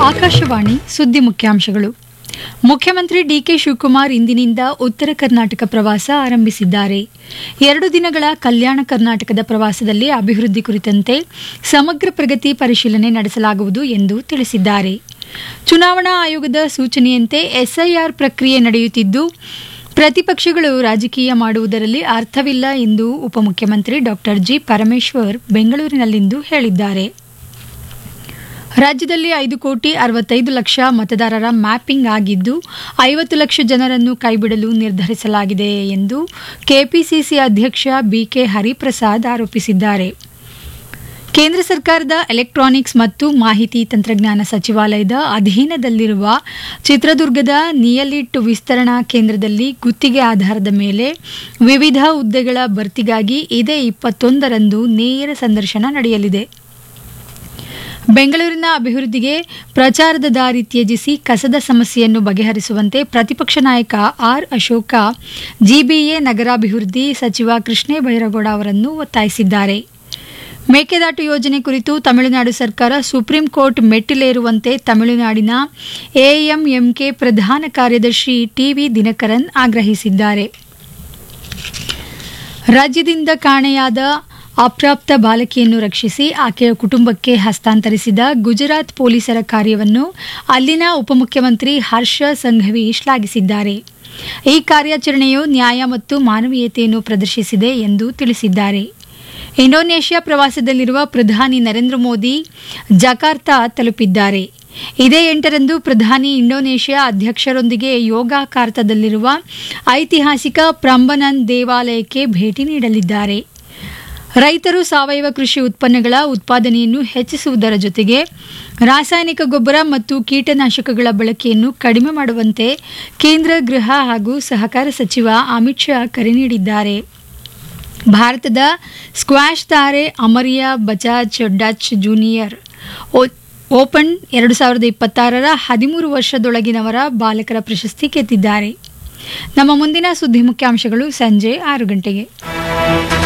ಆಕಾಶವಾಣಿ ಸುದ್ದಿ ಮುಖ್ಯಾಂಶಗಳು ಮುಖ್ಯಮಂತ್ರಿ ಡಿಕೆ ಶಿವಕುಮಾರ್ ಇಂದಿನಿಂದ ಉತ್ತರ ಕರ್ನಾಟಕ ಪ್ರವಾಸ ಆರಂಭಿಸಿದ್ದಾರೆ ಎರಡು ದಿನಗಳ ಕಲ್ಯಾಣ ಕರ್ನಾಟಕದ ಪ್ರವಾಸದಲ್ಲಿ ಅಭಿವೃದ್ಧಿ ಕುರಿತಂತೆ ಸಮಗ್ರ ಪ್ರಗತಿ ಪರಿಶೀಲನೆ ನಡೆಸಲಾಗುವುದು ಎಂದು ತಿಳಿಸಿದ್ದಾರೆ ಚುನಾವಣಾ ಆಯೋಗದ ಸೂಚನೆಯಂತೆ ಎಸ್ಐಆರ್ ಪ್ರಕ್ರಿಯೆ ನಡೆಯುತ್ತಿದ್ದು ಪ್ರತಿಪಕ್ಷಗಳು ರಾಜಕೀಯ ಮಾಡುವುದರಲ್ಲಿ ಅರ್ಥವಿಲ್ಲ ಎಂದು ಉಪಮುಖ್ಯಮಂತ್ರಿ ಡಾಕ್ಟರ್ ಜಿ ಪರಮೇಶ್ವರ್ ಬೆಂಗಳೂರಿನಲ್ಲಿಂದು ಹೇಳಿದ್ದಾರೆ ರಾಜ್ಯದಲ್ಲಿ ಐದು ಕೋಟಿ ಅರವತ್ತೈದು ಲಕ್ಷ ಮತದಾರರ ಮ್ಯಾಪಿಂಗ್ ಆಗಿದ್ದು ಐವತ್ತು ಲಕ್ಷ ಜನರನ್ನು ಕೈಬಿಡಲು ನಿರ್ಧರಿಸಲಾಗಿದೆ ಎಂದು ಕೆಪಿಸಿಸಿ ಅಧ್ಯಕ್ಷ ಬಿಕೆ ಹರಿಪ್ರಸಾದ್ ಆರೋಪಿಸಿದ್ದಾರೆ ಕೇಂದ್ರ ಸರ್ಕಾರದ ಎಲೆಕ್ಟ್ರಾನಿಕ್ಸ್ ಮತ್ತು ಮಾಹಿತಿ ತಂತ್ರಜ್ಞಾನ ಸಚಿವಾಲಯದ ಅಧೀನದಲ್ಲಿರುವ ಚಿತ್ರದುರ್ಗದ ನಿಯಲಿಟ್ ವಿಸ್ತರಣಾ ಕೇಂದ್ರದಲ್ಲಿ ಗುತ್ತಿಗೆ ಆಧಾರದ ಮೇಲೆ ವಿವಿಧ ಹುದ್ದೆಗಳ ಭರ್ತಿಗಾಗಿ ಇದೇ ಇಪ್ಪತ್ತೊಂದರಂದು ನೇರ ಸಂದರ್ಶನ ನಡೆಯಲಿದೆ ಬೆಂಗಳೂರಿನ ಅಭಿವೃದ್ಧಿಗೆ ಪ್ರಚಾರದ ದಾರಿ ತ್ಯಜಿಸಿ ಕಸದ ಸಮಸ್ಯೆಯನ್ನು ಬಗೆಹರಿಸುವಂತೆ ಪ್ರತಿಪಕ್ಷ ನಾಯಕ ಆರ್ ಅಶೋಕ ಜಿಬಿಎ ನಗರಾಭಿವೃದ್ಧಿ ಸಚಿವ ಕೃಷ್ಣೇ ಬೈರಗೌಡ ಅವರನ್ನು ಒತ್ತಾಯಿಸಿದ್ದಾರೆ ಮೇಕೆದಾಟು ಯೋಜನೆ ಕುರಿತು ತಮಿಳುನಾಡು ಸರ್ಕಾರ ಸುಪ್ರೀಂ ಕೋರ್ಟ್ ಮೆಟ್ಟಿಲೇರುವಂತೆ ತಮಿಳುನಾಡಿನ ಎಎಂಎಂಕೆ ಪ್ರಧಾನ ಕಾರ್ಯದರ್ಶಿ ಟಿವಿ ದಿನಕರನ್ ಆಗ್ರಹಿಸಿದ್ದಾರೆ ರಾಜ್ಯದಿಂದ ಕಾಣೆಯಾದ ಅಪ್ರಾಪ್ತ ಬಾಲಕಿಯನ್ನು ರಕ್ಷಿಸಿ ಆಕೆಯ ಕುಟುಂಬಕ್ಕೆ ಹಸ್ತಾಂತರಿಸಿದ ಗುಜರಾತ್ ಪೊಲೀಸರ ಕಾರ್ಯವನ್ನು ಅಲ್ಲಿನ ಉಪಮುಖ್ಯಮಂತ್ರಿ ಹರ್ಷ ಸಂಘವಿ ಶ್ಲಾಘಿಸಿದ್ದಾರೆ ಈ ಕಾರ್ಯಾಚರಣೆಯು ನ್ಯಾಯ ಮತ್ತು ಮಾನವೀಯತೆಯನ್ನು ಪ್ರದರ್ಶಿಸಿದೆ ಎಂದು ತಿಳಿಸಿದ್ದಾರೆ ಇಂಡೋನೇಷ್ಯಾ ಪ್ರವಾಸದಲ್ಲಿರುವ ಪ್ರಧಾನಿ ನರೇಂದ್ರ ಮೋದಿ ಜಕಾರ್ತಾ ತಲುಪಿದ್ದಾರೆ ಇದೇ ಎಂಟರಂದು ಪ್ರಧಾನಿ ಇಂಡೋನೇಷ್ಯಾ ಅಧ್ಯಕ್ಷರೊಂದಿಗೆ ಯೋಗಾಕಾರ್ತದಲ್ಲಿರುವ ಐತಿಹಾಸಿಕ ಪ್ರಂಬನನ್ ದೇವಾಲಯಕ್ಕೆ ಭೇಟಿ ನೀಡಲಿದ್ದಾರೆ ರೈತರು ಸಾವಯವ ಕೃಷಿ ಉತ್ಪನ್ನಗಳ ಉತ್ಪಾದನೆಯನ್ನು ಹೆಚ್ಚಿಸುವುದರ ಜೊತೆಗೆ ರಾಸಾಯನಿಕ ಗೊಬ್ಬರ ಮತ್ತು ಕೀಟನಾಶಕಗಳ ಬಳಕೆಯನ್ನು ಕಡಿಮೆ ಮಾಡುವಂತೆ ಕೇಂದ್ರ ಗೃಹ ಹಾಗೂ ಸಹಕಾರ ಸಚಿವ ಅಮಿತ್ ಶಾ ಕರೆ ನೀಡಿದ್ದಾರೆ ಭಾರತದ ಸ್ಕ್ವಾಷ್ ತಾರೆ Amaria Bajaj Dutch junior open ಎರಡು ಸಾವಿರದ ಇಪ್ಪತ್ತಾರರ ಹದಿಮೂರು ವರ್ಷದೊಳಗಿನವರ ಬಾಲಕರ ಪ್ರಶಸ್ತಿ ಗೆದ್ದಿದ್ದಾರೆ ನಮ್ಮ ಮುಂದಿನ ಸುದ್ದಿ ಮುಖ್ಯಾಂಶಗಳು ಸಂಜೆ ಆರು ಗಂಟೆಗೆ